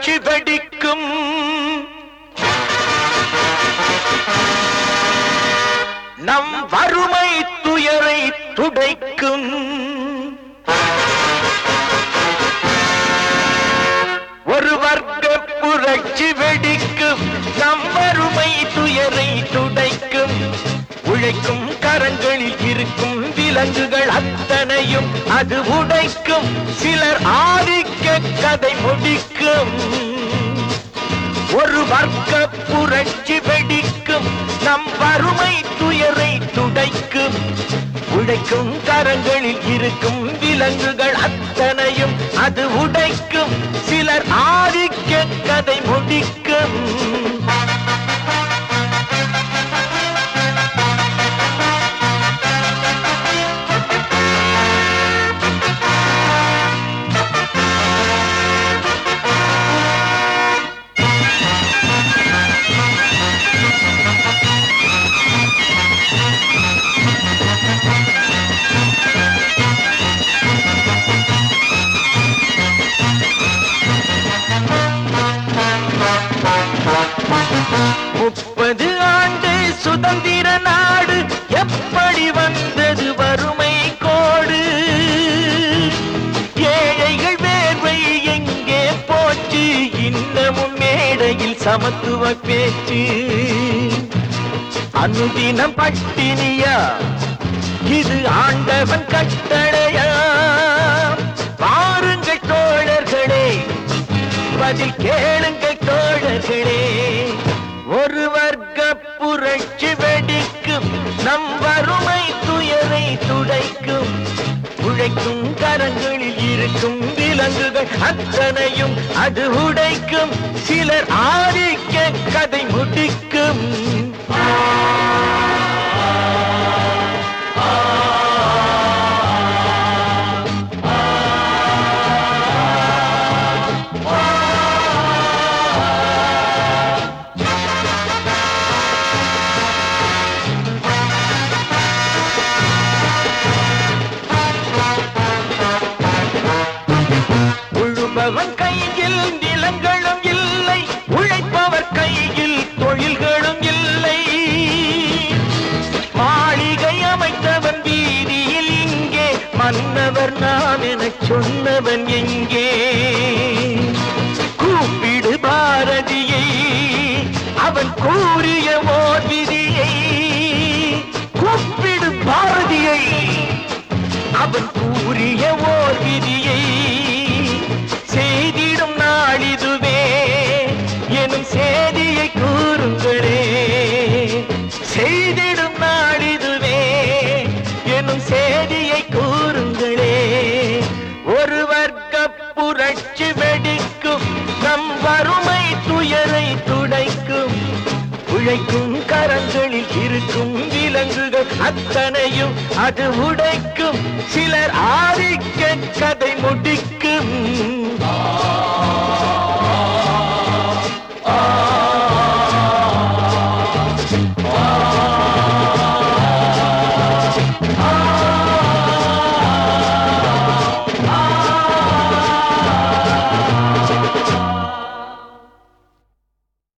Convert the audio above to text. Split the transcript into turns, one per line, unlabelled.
புரட்சி வெடிக்கும் நம் வறுமை துயரை துடைக்கும் ஒரு வர்க்க புரட்சி வெடிக்கும் நம் வறுமை துயரை துடைக்கும் உழைக்கும் கரங்களில் இருக்கும் விலங்குகள் அத்தனையும் அது உடைக்கும் சிலர் ஆதிக்க கதை முடிக்கும் ஒரு வர்க்க புரட்சி வெடிக்கும் நம் வறுமை துயரை துடைக்கும் உழைக்கும் கரங்களில் இருக்கும் விலங்குகள் அத்தனையும் அது உடைக்கும் சிலர் ஆதிக்க கதை முடிக்கும் முப்பது ஆண்டு சுதந்திர நாடு எப்படி வந்தது வறுமை கோடு ஏழைகள் வேர்வை எங்கே போச்சு இன்னமும் மேடையில் சமத்துவ பேச்சு அனுதினம் பட்டினியா இது ஆண்டவன் கட்டளையா பாருங்கள் தோழர்களே பதில் கேளுங்கள் தோழர்களே ஒரு வர்க்க புரட்சி வெடிக்கும் நம் வறுமை துயரை துடைக்கும் உழைக்கும் கரங்களில் இருக்கும் விலங்குகள் அத்தனையும் அது உடைக்கும் சிலர் ஆதிக்க கதை முடிக்கும் உழுபவன் கையில் நிலங்களும் இல்லை உழைப்பவர் கையில் தொழில்களும் இல்லை மாளிகை அமைத்தவன் வீதியில் இங்கே மன்னவர் நாம் எனச் சொன்னவன் எங்கே கூப்பிடு பாரதியை அவன் கூறிய ஓர் விதியை கூப்பிடு பாரதியை அவன் கூறிய ஓர் விதியை செய்திடும் நாளிதுவே எனும் செய்தியை கூறுங்களே செய்திடும் நாளிதுவே எனும் செய்தியை கூறுங்களே ஒரு வர்க்க புரட்சி வெடிக்கும் நம் வறுமை துயரை துடைக்கும் உழைக்கும் கரங்களில் இருக்கும் விலங்குகள் அத்தனையும் அது உடைக்கும் சிலர் ஆதிக்க கதை முடிக்கும்